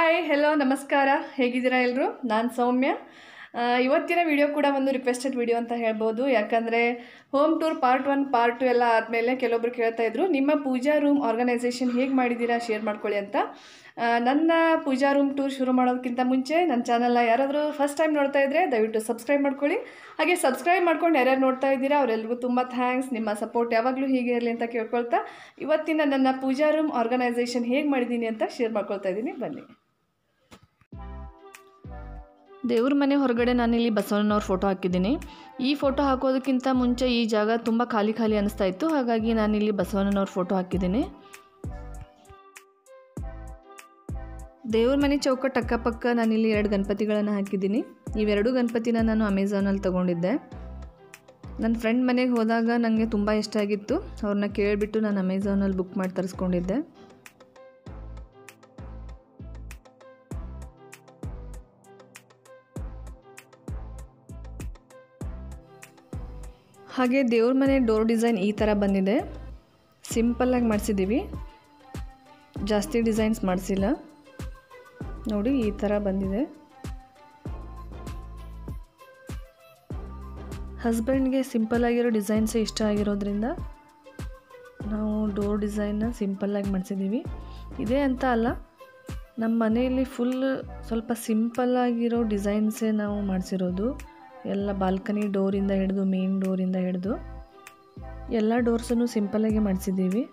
hi hello ನಮಸ್ಕಾರ ಹೇಗಿದ್ದೀರಾ ಎಲ್ಲರೂ ನಾನು ಸೌಮ್ಯ ಆ, ಇವತ್ತಿನ ವಿಡಿಯೋ ಕೂಡ ಒಂದು ರಿಕ್ವೆಸ್ಟೆಡ್ ವಿಡಿಯೋ ಅಂತ ಹೇಳ್ಬೋದು ಯಾಕಂದರೆ home tour part one part two ಎಲ್ಲ ಆದಮೇಲೆ ಕೆಲವೊಬ್ರು ಕೇಳ್ತಾ ಇದ್ರು ನಿಮ್ಮ ಪೂಜಾ ರೂಮ್ ಆರ್ಗನೈಸೇಷನ್ ಹೇಗೆ ಮಾಡಿದ್ದೀರಾ ಶೇರ್ ಮಾಡ್ಕೊಳ್ಳಿ ಅಂತ ಆ, ನನ್ನ ಪೂಜಾ ರೂಮ್ ಟೂರ್ ಶುರು ಮಾಡೋದಕ್ಕಿಂತ ಮುಂಚೆ ನನ್ನ ಚಾನಲ್ನ ಯಾರಾದರೂ ಫಸ್ಟ್ ಟೈಮ್ ನೋಡ್ತಾ ಇದ್ದರೆ ದಯವಿಟ್ಟು ಸಬ್ಸ್ಕ್ರೈಬ್ ಮಾಡ್ಕೊಳ್ಳಿ ಹಾಗೆ ಸಬ್ಸ್ಕ್ರೈಬ್ ಮಾಡ್ಕೊಂಡು ಯಾರ್ಯಾರು ನೋಡ್ತಾ ಇದ್ದೀರಾ ಅವರೆಲ್ಲರಿಗೂ ತುಂಬ ಥ್ಯಾಂಕ್ಸ್ ನಿಮ್ಮ ಸಪೋರ್ಟ್ ಯಾವಾಗಲೂ ಹೀಗೆ ಇರಲಿ ಅಂತ ಕೇಳ್ಕೊಳ್ತಾ ಇವತ್ತಿನ ನನ್ನ ಪೂಜಾ ರೂಮ್ ಆರ್ಗನೈಸೇಷನ್ ಹೇಗೆ ಮಾಡಿದ್ದೀನಿ ಅಂತ ಶೇರ್ ಮಾಡ್ಕೊಳ್ತಾ ಇದ್ದೀನಿ ಬನ್ನಿ ದೇವ್ರ ಮನೆ ಹೊರಗಡೆ ನಾನಿಲ್ಲಿ ಬಸವಣ್ಣನವ್ರ ಫೋಟೋ ಹಾಕಿದ್ದೀನಿ ಈ ಫೋಟೋ ಹಾಕೋದಕ್ಕಿಂತ ಮುಂಚೆ ಈ ಜಾಗ ತುಂಬ ಖಾಲಿ ಖಾಲಿ ಅನಿಸ್ತಾ ಇತ್ತು ಹಾಗಾಗಿ ನಾನಿಲ್ಲಿ ಬಸವಣ್ಣನವ್ರ ಫೋಟೋ ಹಾಕಿದ್ದೀನಿ ದೇವ್ರ ಮನೆ ಚೌಕಟ್ಟು ಅಕ್ಕಪಕ್ಕ ನಾನಿಲ್ಲಿ ಎರಡು ಗಣಪತಿಗಳನ್ನು ಹಾಕಿದ್ದೀನಿ ಇವೆರಡು ಗಣಪತಿನ ನಾನು ಅಮೆಝಾನಲ್ಲಿ ತೊಗೊಂಡಿದ್ದೆ ನನ್ನ ಫ್ರೆಂಡ್ ಮನೆಗೆ ಹೋದಾಗ ನನಗೆ ತುಂಬ ಇಷ್ಟ ಆಗಿತ್ತು ಅವ್ರನ್ನ ಕೇಳಿಬಿಟ್ಟು ನಾನು ಅಮೆಝಾನಲ್ಲಿ ಬುಕ್ ಮಾಡಿ ತರಿಸ್ಕೊಂಡಿದ್ದೆ ಹಾಗೆ ದೇವ್ರ ಮನೆ ಡೋರ್ ಡಿಸೈನ್ ಈ ಥರ ಬಂದಿದೆ ಸಿಂಪಲ್ಲಾಗಿ ಮಾಡಿಸಿದ್ದೀವಿ ಜಾಸ್ತಿ ಡಿಸೈನ್ಸ್ ಮಾಡಿಸಿಲ್ಲ ನೋಡಿ ಈ ಥರ ಬಂದಿದೆ ಹಸ್ಬೆಂಡ್ಗೆ ಸಿಂಪಲ್ಲಾಗಿರೋ ಡಿಸೈನ್ಸೇ ಇಷ್ಟ ಆಗಿರೋದ್ರಿಂದ ನಾವು ಡೋರ್ ಡಿಸೈನ್ನ ಸಿಂಪಲ್ಲಾಗಿ ಮಾಡಿಸಿದ್ದೀವಿ ಇದೇ ಅಂತ ಅಲ್ಲ ನಮ್ಮ ಮನೆಯಲ್ಲಿ ಫುಲ್ ಸ್ವಲ್ಪ ಸಿಂಪಲ್ಲಾಗಿರೋ ಡಿಸೈನ್ಸೇ ನಾವು ಮಾಡಿಸಿರೋದು ಎಲ್ಲ ಬಾಲ್ಕನಿ ಡೋರಿಂದ ಹಿಡಿದು ಮೇನ್ ಡೋರಿಂದ ಹಿಡಿದು ಎಲ್ಲ ಡೋರ್ಸನ್ನು ಸಿಂಪಲ್ಲಾಗಿ ಮಾಡಿಸಿದ್ದೀವಿ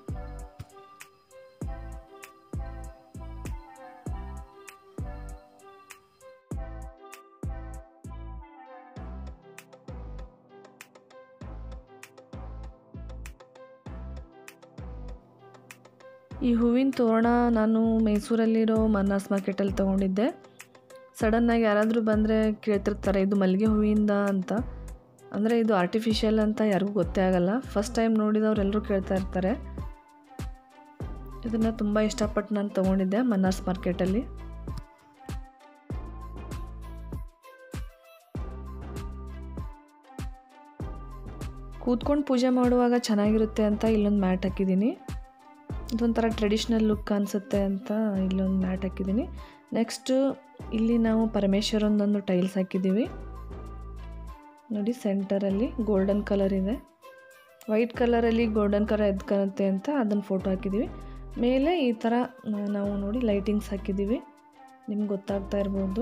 ಈ ಹೂವಿನ ತೋರಣ ನಾನು ಮೈಸೂರಲ್ಲಿರೋ ಮನ್ನಾಸ್ ಮಾರ್ಕೆಟಲ್ಲಿ ತೊಗೊಂಡಿದ್ದೆ ಸಡನ್ನಾಗಿ ಯಾರಾದರೂ ಬಂದರೆ ಕೇಳ್ತಿರ್ತಾರೆ ಇದು ಮಲ್ಲಿಗೆ ಹೂವಿಂದ ಅಂತ ಅಂದರೆ ಇದು ಆರ್ಟಿಫಿಷಿಯಲ್ ಅಂತ ಯಾರಿಗೂ ಗೊತ್ತೇ ಆಗಲ್ಲ ಫಸ್ಟ್ ಟೈಮ್ ನೋಡಿದವ್ರು ಎಲ್ಲರೂ ಕೇಳ್ತಾ ಇರ್ತಾರೆ ಇದನ್ನು ತುಂಬ ಇಷ್ಟಪಟ್ಟು ನಾನು ತೊಗೊಂಡಿದ್ದೆ ಮನ್ನಾಸ್ ಮಾರ್ಕೆಟಲ್ಲಿ ಕೂತ್ಕೊಂಡು ಪೂಜೆ ಮಾಡುವಾಗ ಚೆನ್ನಾಗಿರುತ್ತೆ ಅಂತ ಇಲ್ಲೊಂದು ಮ್ಯಾಟ್ ಹಾಕಿದ್ದೀನಿ ಇದೊಂಥರ ಟ್ರೆಡಿಷ್ನಲ್ ಲುಕ್ ಅನಿಸುತ್ತೆ ಅಂತ ಇಲ್ಲೊಂದು ಮ್ಯಾಟ್ ಹಾಕಿದ್ದೀನಿ ನೆಕ್ಸ್ಟು ಇಲ್ಲಿ ನಾವು ಪರಮೇಶ್ವರಂದೊಂದು ಟೈಲ್ಸ್ ಹಾಕಿದ್ದೀವಿ ನೋಡಿ ಸೆಂಟರಲ್ಲಿ ಗೋಲ್ಡನ್ ಕಲರ್ ಇದೆ ವೈಟ್ ಕಲರಲ್ಲಿ ಗೋಲ್ಡನ್ ಕಲರ್ ಎದ್ದು ಕಾಣುತ್ತೆ ಅಂತ ಅದನ್ನು ಫೋಟೋ ಹಾಕಿದ್ದೀವಿ ಮೇಲೆ ಈ ಥರ ನಾವು ನೋಡಿ ಲೈಟಿಂಗ್ಸ್ ಹಾಕಿದ್ದೀವಿ ನಿಮ್ಗೆ ಗೊತ್ತಾಗ್ತಾ ಇರ್ಬೋದು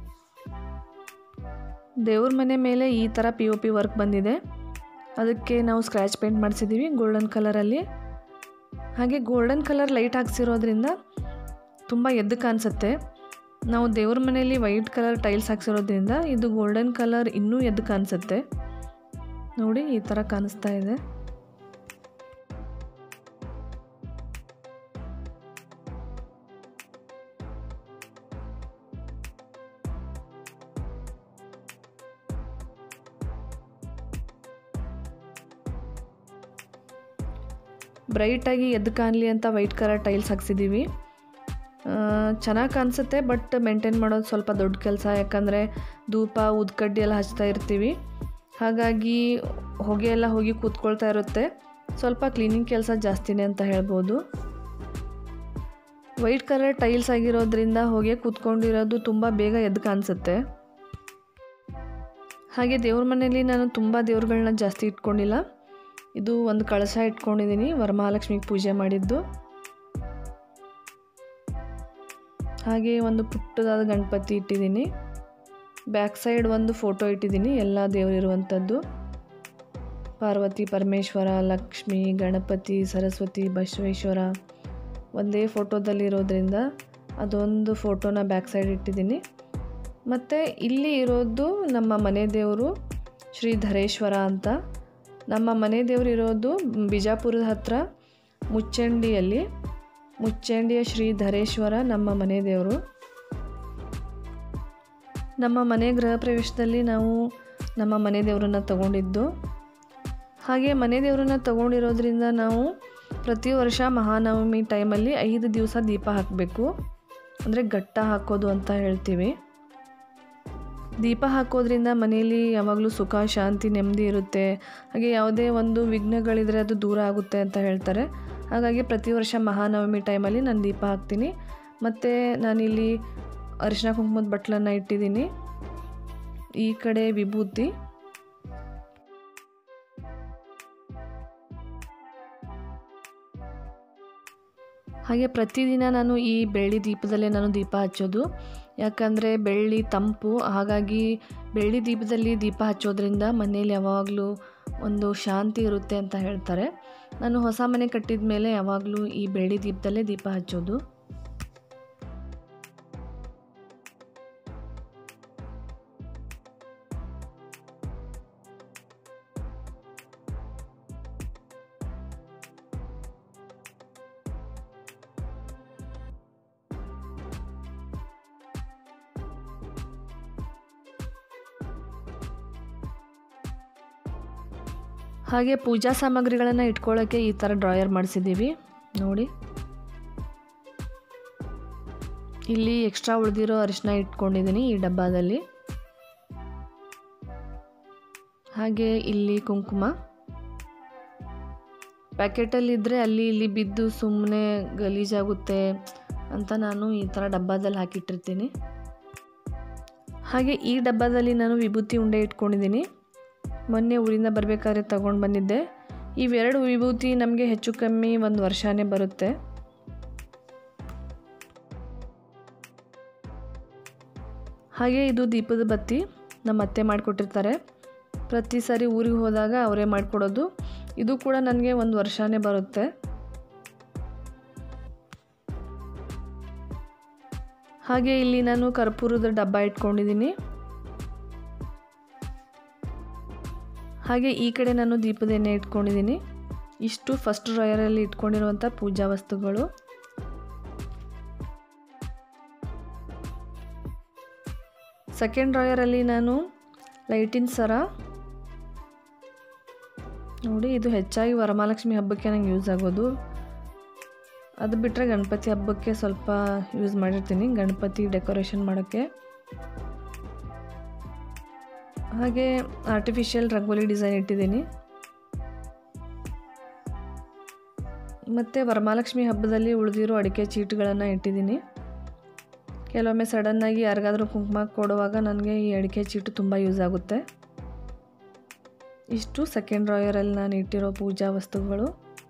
ದೇವ್ರ ಮನೆ ಮೇಲೆ ಈ ಥರ ಪಿ ಒ ಪಿ ವರ್ಕ್ ಬಂದಿದೆ ಅದಕ್ಕೆ ನಾವು ಸ್ಕ್ರ್ಯಾಚ್ ಪೇಂಟ್ ಮಾಡಿಸಿದ್ದೀವಿ ಗೋಲ್ಡನ್ ಕಲರಲ್ಲಿ ಹಾಗೆ ಗೋಲ್ಡನ್ ಕಲರ್ ಲೈಟ್ ಹಾಕ್ಸಿರೋದ್ರಿಂದ ತುಂಬ ಎದ್ದು ಕಾಣಿಸುತ್ತೆ ನಾವು ದೇವ್ರ ಮನೆಯಲ್ಲಿ ವೈಟ್ ಕಲರ್ ಟೈಲ್ಸ್ ಹಾಕ್ಸಿರೋದ್ರಿಂದ ಇದು ಗೋಲ್ಡನ್ ಕಲರ್ ಇನ್ನೂ ಎದ್ದು ಕಾಣಿಸುತ್ತೆ ನೋಡಿ ಈ ಥರ ಕಾಣಿಸ್ತಾ ಇದೆ ಬ್ರೈಟಾಗಿ ಎದ್ದು ಕಾಣಲಿ ಅಂತ ವೈಟ್ ಕಲರ್ ಟೈಲ್ಸ್ ಹಾಕ್ಸಿದ್ದೀವಿ ಚೆನ್ನಾಗಿ ಕಾಣಿಸುತ್ತೆ ಬಟ್ ಮೇಂಟೈನ್ ಮಾಡೋದು ಸ್ವಲ್ಪ ದೊಡ್ಡ ಕೆಲಸ ಯಾಕಂದರೆ ಧೂಪ ಉದ್ಕಡ್ಡಿ ಎಲ್ಲ ಹಚ್ತಾ ಇರ್ತೀವಿ ಹಾಗಾಗಿ ಹೊಗೆ ಎಲ್ಲ ಹೋಗಿ ಕೂತ್ಕೊಳ್ತಾ ಇರುತ್ತೆ ಸ್ವಲ್ಪ ಕ್ಲೀನಿಂಗ್ ಕೆಲಸ ಜಾಸ್ತಿನೇ ಅಂತ ಹೇಳ್ಬೋದು ವೈಟ್ ಕಲರ್ ಟೈಲ್ಸ್ ಆಗಿರೋದ್ರಿಂದ ಹೊಗೆ ಕೂತ್ಕೊಂಡಿರೋದು ತುಂಬ ಬೇಗ ಎದ್ದು ಕಾಣಿಸುತ್ತೆ ಹಾಗೆ ದೇವ್ರ ಮನೆಯಲ್ಲಿ ನಾನು ತುಂಬ ದೇವ್ರುಗಳನ್ನ ಜಾಸ್ತಿ ಇಟ್ಕೊಂಡಿಲ್ಲ ಇದು ಒಂದು ಕಳಶ ಇಟ್ಕೊಂಡಿದ್ದೀನಿ ವರಮಹಾಲಕ್ಷ್ಮಿಗೆ ಪೂಜೆ ಮಾಡಿದ್ದು ಹಾಗೆ ಒಂದು ಪುಟ್ಟದಾದ ಗಣಪತಿ ಇಟ್ಟಿದ್ದೀನಿ ಬ್ಯಾಕ್ ಸೈಡ್ ಒಂದು ಫೋಟೋ ಇಟ್ಟಿದ್ದೀನಿ ಎಲ್ಲ ದೇವರಿರುವಂಥದ್ದು ಪಾರ್ವತಿ ಪರಮೇಶ್ವರ ಲಕ್ಷ್ಮಿ ಗಣಪತಿ ಸರಸ್ವತಿ ಬಸವೇಶ್ವರ ಒಂದೇ ಫೋಟೋದಲ್ಲಿರೋದ್ರಿಂದ ಅದೊಂದು ಫೋಟೋನ ಬ್ಯಾಕ್ ಸೈಡ್ ಇಟ್ಟಿದ್ದೀನಿ ಮತ್ತು ಇಲ್ಲಿ ಇರೋದು ನಮ್ಮ ಮನೆ ದೇವರು ಶ್ರೀ ಧರೇಶ್ವರ ಅಂತ ನಮ್ಮ ಮನೆ ದೇವರು ಇರೋದು ಬಿಜಾಪುರದ ಹತ್ರ ಮುಚ್ಚಂಡಿಯಲ್ಲಿ ಮುಚ್ಚಂಡಿಯ ಶ್ರೀ ಧರೇಶ್ವರ ನಮ್ಮ ಮನೆ ದೇವರು ನಮ್ಮ ಮನೆ ಗೃಹ ಪ್ರವೇಶದಲ್ಲಿ ನಾವು ನಮ್ಮ ಮನೆ ದೇವರನ್ನ ತಗೊಂಡಿದ್ದು ಹಾಗೆ ಮನೆ ದೇವರನ್ನ ತಗೊಂಡಿರೋದ್ರಿಂದ ನಾವು ಪ್ರತಿ ವರ್ಷ ಮಹಾನವಮಿ ಟೈಮಲ್ಲಿ ಐದು ದಿವಸ ದೀಪ ಹಾಕಬೇಕು ಅಂದರೆ ಘಟ್ಟ ಹಾಕೋದು ಅಂತ ಹೇಳ್ತೀವಿ ದೀಪ ಹಾಕೋದ್ರಿಂದ ಮನೆಯಲ್ಲಿ ಯಾವಾಗಲೂ ಸುಖ ಶಾಂತಿ ನೆಮ್ಮದಿ ಇರುತ್ತೆ ಹಾಗೆ ಯಾವುದೇ ಒಂದು ವಿಘ್ನಗಳಿದ್ರೆ ಅದು ದೂರ ಆಗುತ್ತೆ ಅಂತ ಹೇಳ್ತಾರೆ ಹಾಗಾಗಿ ಪ್ರತಿ ವರ್ಷ ಮಹಾನವಮಿ ಟೈಮಲ್ಲಿ ನಾನು ದೀಪ ಹಾಕ್ತೀನಿ ಮತ್ತು ನಾನಿಲ್ಲಿ ಅರಿಶಿನ ಕುಂಕುಮದ ಬಟ್ಲನ್ನು ಇಟ್ಟಿದ್ದೀನಿ ಈ ಕಡೆ ವಿಭೂತಿ ಹಾಗೆ ಪ್ರತಿದಿನ ನಾನು ಈ ಬೆಳ್ಳಿ ದೀಪದಲ್ಲೇ ನಾನು ದೀಪ ಹಚ್ಚೋದು ಯಾಕಂದರೆ ಬೆಳ್ಳಿ ತಂಪು ಹಾಗಾಗಿ ಬೆಳ್ಳಿ ದೀಪದಲ್ಲಿ ದೀಪ ಹಚ್ಚೋದ್ರಿಂದ ಮನೇಲಿ ಯಾವಾಗಲೂ ಒಂದು ಶಾಂತಿ ಇರುತ್ತೆ ಅಂತ ಹೇಳ್ತಾರೆ ನಾನು ಹೊಸ ಮನೆ ಕಟ್ಟಿದ ಮೇಲೆ ಯಾವಾಗಲೂ ಈ ಬೆಳ್ಳಿ ದೀಪದಲ್ಲೇ ದೀಪ ಹಚ್ಚೋದು ಹಾಗೆ ಪೂಜಾ ಸಾಮಗ್ರಿಗಳನ್ನು ಇಟ್ಕೊಳ್ಳೋಕ್ಕೆ ಈ ಥರ ಡ್ರಾಯರ್ ಮಾಡಿಸಿದ್ದೀವಿ ನೋಡಿ ಇಲ್ಲಿ ಎಕ್ಸ್ಟ್ರಾ ಉಳಿದಿರೋ ಅರಿಶಿನ ಇಟ್ಕೊಂಡಿದ್ದೀನಿ ಈ ಡಬ್ಬದಲ್ಲಿ ಹಾಗೆ ಇಲ್ಲಿ ಕುಂಕುಮ ಪ್ಯಾಕೆಟಲ್ಲಿದ್ದರೆ ಅಲ್ಲಿ ಇಲ್ಲಿ ಬಿದ್ದು ಸುಮ್ಮನೆ ಗಲೀಜಾಗುತ್ತೆ ಅಂತ ನಾನು ಈ ಥರ ಡಬ್ಬದಲ್ಲಿ ಹಾಕಿಟ್ಟಿರ್ತೀನಿ ಹಾಗೆ ಈ ಡಬ್ಬದಲ್ಲಿ ನಾನು ವಿಭೂತಿ ಉಂಡೆ ಇಟ್ಕೊಂಡಿದ್ದೀನಿ ಮೊನ್ನೆ ಊರಿಂದ ಬರಬೇಕಾದ್ರೆ ತಗೊಂಡು ಬಂದಿದ್ದೆ ಇವೆರಡು ವಿಭೂತಿ ನಮಗೆ ಹೆಚ್ಚು ಕಮ್ಮಿ ಒಂದು ವರ್ಷನೇ ಬರುತ್ತೆ ಹಾಗೆ ಇದು ದೀಪದ ಬತ್ತಿ ನಮ್ಮ ಅತ್ತೆ ಮಾಡಿಕೊಟ್ಟಿರ್ತಾರೆ ಪ್ರತಿ ಸಾರಿ ಊರಿಗೆ ಹೋದಾಗ ಅವರೇ ಮಾಡಿಕೊಡೋದು ಇದು ಕೂಡ ನನಗೆ ಒಂದು ವರ್ಷನೇ ಬರುತ್ತೆ ಹಾಗೆ ಇಲ್ಲಿ ನಾನು ಕರ್ಪೂರದ ಡಬ್ಬ ಇಟ್ಕೊಂಡಿದ್ದೀನಿ ಹಾಗೆ ಈ ಕಡೆ ನಾನು ದೀಪದ ಎಣ್ಣೆ ಇಟ್ಕೊಂಡಿದ್ದೀನಿ ಇಷ್ಟು ಫಸ್ಟ್ ಡ್ರಾಯರಲ್ಲಿ ಇಟ್ಕೊಂಡಿರುವಂಥ ಪೂಜಾ ವಸ್ತುಗಳು ಸೆಕೆಂಡ್ ಡ್ರಾಯರಲ್ಲಿ ನಾನು ಲೈಟಿನ ಸರ ನೋಡಿ ಇದು ಹೆಚ್ಚಾಗಿ ವರಮಹಾಲಕ್ಷ್ಮಿ ಹಬ್ಬಕ್ಕೆ ನಂಗೆ ಯೂಸ್ ಆಗೋದು ಅದು ಬಿಟ್ಟರೆ ಗಣಪತಿ ಹಬ್ಬಕ್ಕೆ ಸ್ವಲ್ಪ ಯೂಸ್ ಮಾಡಿರ್ತೀನಿ ಗಣಪತಿ ಡೆಕೋರೇಷನ್ ಮಾಡೋಕ್ಕೆ ಹಾಗೆ ಆರ್ಟಿಫಿಷಿಯಲ್ ರಂಗೋಲಿ ಡಿಸೈನ್ ಇಟ್ಟಿದ್ದೀನಿ ಮತ್ತು ವರಮಹಾಲಕ್ಷ್ಮಿ ಹಬ್ಬದಲ್ಲಿ ಉಳಿದಿರೋ ಅಡಿಕೆ ಚೀಟುಗಳನ್ನು ಇಟ್ಟಿದ್ದೀನಿ ಕೆಲವೊಮ್ಮೆ ಸಡನ್ನಾಗಿ ಯಾರಿಗಾದ್ರೂ ಕುಂಕುಮ ಕೊಡುವಾಗ ನನಗೆ ಈ ಅಡಿಕೆ ಚೀಟು ತುಂಬ ಯೂಸ್ ಆಗುತ್ತೆ ಇಷ್ಟು ಸೆಕೆಂಡ್ ಡ್ರಾಯರಲ್ಲಿ ನಾನು ಇಟ್ಟಿರೋ ಪೂಜಾ ವಸ್ತುಗಳು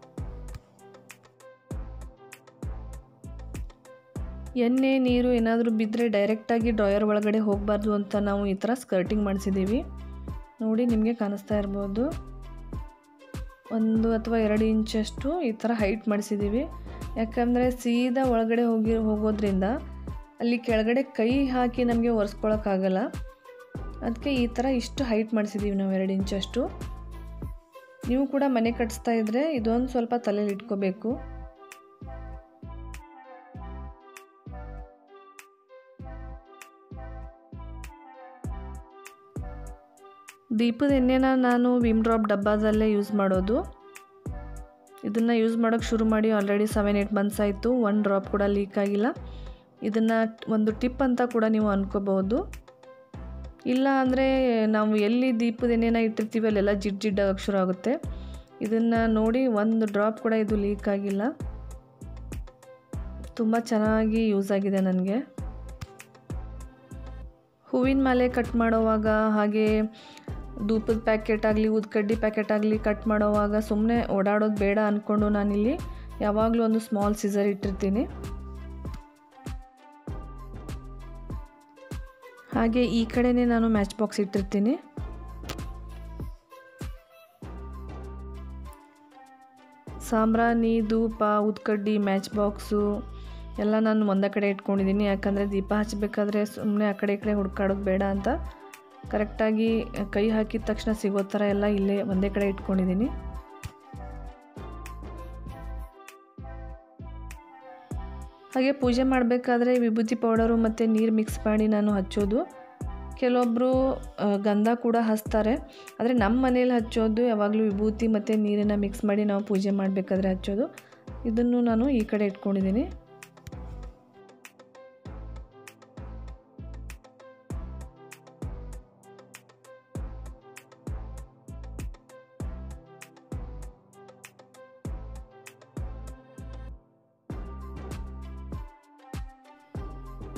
ಎಣ್ಣೆ ನೀರು ಏನಾದರೂ ಬಿದ್ದರೆ ಡೈರೆಕ್ಟಾಗಿ ಡ್ರಾಯರ್ ಒಳಗಡೆ ಹೋಗಬಾರ್ದು ಅಂತ ನಾವು ಈ ಥರ ಸ್ಕರ್ಟಿಂಗ್ ಮಾಡಿಸಿದ್ದೀವಿ ನೋಡಿ ನಿಮಗೆ ಕಾಣಿಸ್ತಾ ಇರ್ಬೋದು ಒಂದು ಅಥವಾ ಎರಡು ಇಂಚಷ್ಟು ಈ ಥರ ಹೈಟ್ ಮಾಡಿಸಿದ್ದೀವಿ ಯಾಕಂದರೆ ಸೀದಾ ಒಳಗಡೆ ಹೋಗಿ ಹೋಗೋದ್ರಿಂದ ಅಲ್ಲಿ ಕೆಳಗಡೆ ಕೈ ಹಾಕಿ ನಮಗೆ ಒರೆಸ್ಕೊಳಕ್ಕಾಗಲ್ಲ ಅದಕ್ಕೆ ಈ ಥರ ಇಷ್ಟು ಹೈಟ್ ಮಾಡಿಸಿದ್ದೀವಿ ನಾವು ಎರಡು ಇಂಚಷ್ಟು ನೀವು ಕೂಡ ಮನೆ ಕಟ್ಟಿಸ್ತಾ ಇದ್ದರೆ ಇದೊಂದು ಸ್ವಲ್ಪ ತಲೆಯಲ್ಲಿ ಇಟ್ಕೋಬೇಕು ದೀಪದ ಎಣ್ಣೆನ ನಾನು ವಿಮ್ ಡ್ರಾಪ್ ಡಬ್ಬದಲ್ಲೇ ಯೂಸ್ ಮಾಡೋದು ಇದನ್ನು ಯೂಸ್ ಮಾಡೋಕ್ಕೆ ಶುರು ಮಾಡಿ ಆಲ್ರೆಡಿ ಸೆವೆನ್ ಏಯ್ಟ್ ಮಂತ್ಸ್ ಆಯಿತು ಒನ್ ಡ್ರಾಪ್ ಕೂಡ ಲೀಕ್ ಆಗಿಲ್ಲ ಇದನ್ನು ಒಂದು ಟಿಪ್ ಅಂತ ಕೂಡ ನೀವು ಅನ್ಕೋಬಹುದು ಇಲ್ಲ ಅಂದರೆ ನಾವು ಎಲ್ಲಿ ದೀಪದ ಎಣ್ಣೆನ ಇಟ್ಟಿರ್ತೀವಿ ಅಲ್ಲೆಲ್ಲ ಜಿಡ್ ಜಿಡ್ ಆಗೋಕ್ಕೆ ಶುರು ಆಗುತ್ತೆ ಇದನ್ನು ನೋಡಿ ಒಂದು ಡ್ರಾಪ್ ಕೂಡ ಇದು ಲೀಕ್ ಆಗಿಲ್ಲ ತುಂಬ ಚೆನ್ನಾಗಿ ಯೂಸ್ ಆಗಿದೆ ನನಗೆ ಹೂವಿನ ಮಾಲೆ ಕಟ್ ಮಾಡೋವಾಗ ಹಾಗೆ ಧೂಪದ ಪ್ಯಾಕೆಟ್ ಆಗಲಿ ಉದ್ಕಡ್ಡಿ ಪ್ಯಾಕೆಟ್ ಆಗಲಿ ಕಟ್ ಮಾಡೋವಾಗ ಸುಮ್ಮನೆ ಓಡಾಡೋದು ಬೇಡ ಅಂದ್ಕೊಂಡು ನಾನಿಲ್ಲಿ ಯಾವಾಗಲೂ ಒಂದು ಸ್ಮಾಲ್ ಸಿಸರ್ ಇಟ್ಟಿರ್ತೀನಿ ಹಾಗೆ ಈ ಕಡೆನೇ ನಾನು ಮ್ಯಾಚ್ ಬಾಕ್ಸ್ ಇಟ್ಟಿರ್ತೀನಿ ಸಾಂಬ್ರಾಣಿ ಧೂಪ ಉದ್ಕಡ್ಡಿ ಮ್ಯಾಚ್ ಬಾಕ್ಸು ಎಲ್ಲ ನಾನು ಒಂದೇ ಕಡೆ ಇಟ್ಕೊಂಡಿದ್ದೀನಿ ಯಾಕಂದರೆ ದೀಪ ಹಚ್ಚಬೇಕಾದ್ರೆ ಸುಮ್ಮನೆ ಆ ಕಡೆ ಈ ಕಡೆ ಹುಡ್ಕಾಡೋದು ಬೇಡ ಅಂತ ಕರೆಕ್ಟಾಗಿ ಕೈ ಹಾಕಿದ ತಕ್ಷಣ ಸಿಗೋ ಥರ ಎಲ್ಲ ಇಲ್ಲೇ ಒಂದೇ ಕಡೆ ಇಟ್ಕೊಂಡಿದ್ದೀನಿ ಹಾಗೆ ಪೂಜೆ ಮಾಡಬೇಕಾದ್ರೆ ವಿಭೂತಿ ಪೌಡರು ಮತ್ತು ನೀರು ಮಿಕ್ಸ್ ಮಾಡಿ ನಾನು ಹಚ್ಚೋದು ಕೆಲವೊಬ್ಬರು ಗಂಧ ಕೂಡ ಹಚ್ತಾರೆ ಆದರೆ ನಮ್ಮ ಮನೇಲಿ ಹಚ್ಚೋದು ಯಾವಾಗಲೂ ವಿಭೂತಿ ಮತ್ತು ನೀರನ್ನು ಮಿಕ್ಸ್ ಮಾಡಿ ನಾವು ಪೂಜೆ ಮಾಡಬೇಕಾದ್ರೆ ಹಚ್ಚೋದು ಇದನ್ನು ನಾನು ಈ ಕಡೆ ಇಟ್ಕೊಂಡಿದ್ದೀನಿ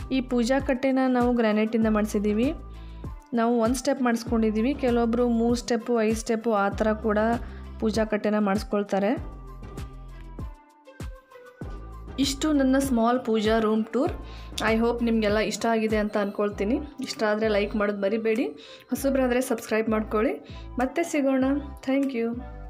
ಈ ಪೂಜಾ ಕಟ್ಟೆನ ನಾವು ಗ್ರಾನೈಟಿಂದ ಮಾಡಿಸಿದ್ದೀವಿ ನಾವು ಒಂದು ಸ್ಟೆಪ್ ಮಾಡಿಸ್ಕೊಂಡಿದ್ದೀವಿ ಕೆಲವೊಬ್ಬರು ಮೂರು ಸ್ಟೆಪ್ಪು ಐದು ಸ್ಟೆಪ್ಪು ಆ ಥರ ಕೂಡ ಪೂಜಾ ಕಟ್ಟೆನ ಮಾಡಿಸ್ಕೊಳ್ತಾರೆ ಇಷ್ಟು ನನ್ನ small puja room tour I hope ನಿಮಗೆಲ್ಲ ಇಷ್ಟ ಆಗಿದೆ ಅಂತ ಅಂದ್ಕೊಳ್ತೀನಿ ಇಷ್ಟ ಆದರೆ ಲೈಕ್ ಮಾಡೋದು ಮರಿಬೇಡಿ ಹೊಸಬ್ರಾದರೆ ಸಬ್ಸ್ಕ್ರೈಬ್ ಮಾಡ್ಕೊಳ್ಳಿ ಮತ್ತೆ ಸಿಗೋಣ ಥ್ಯಾಂಕ್ ಯು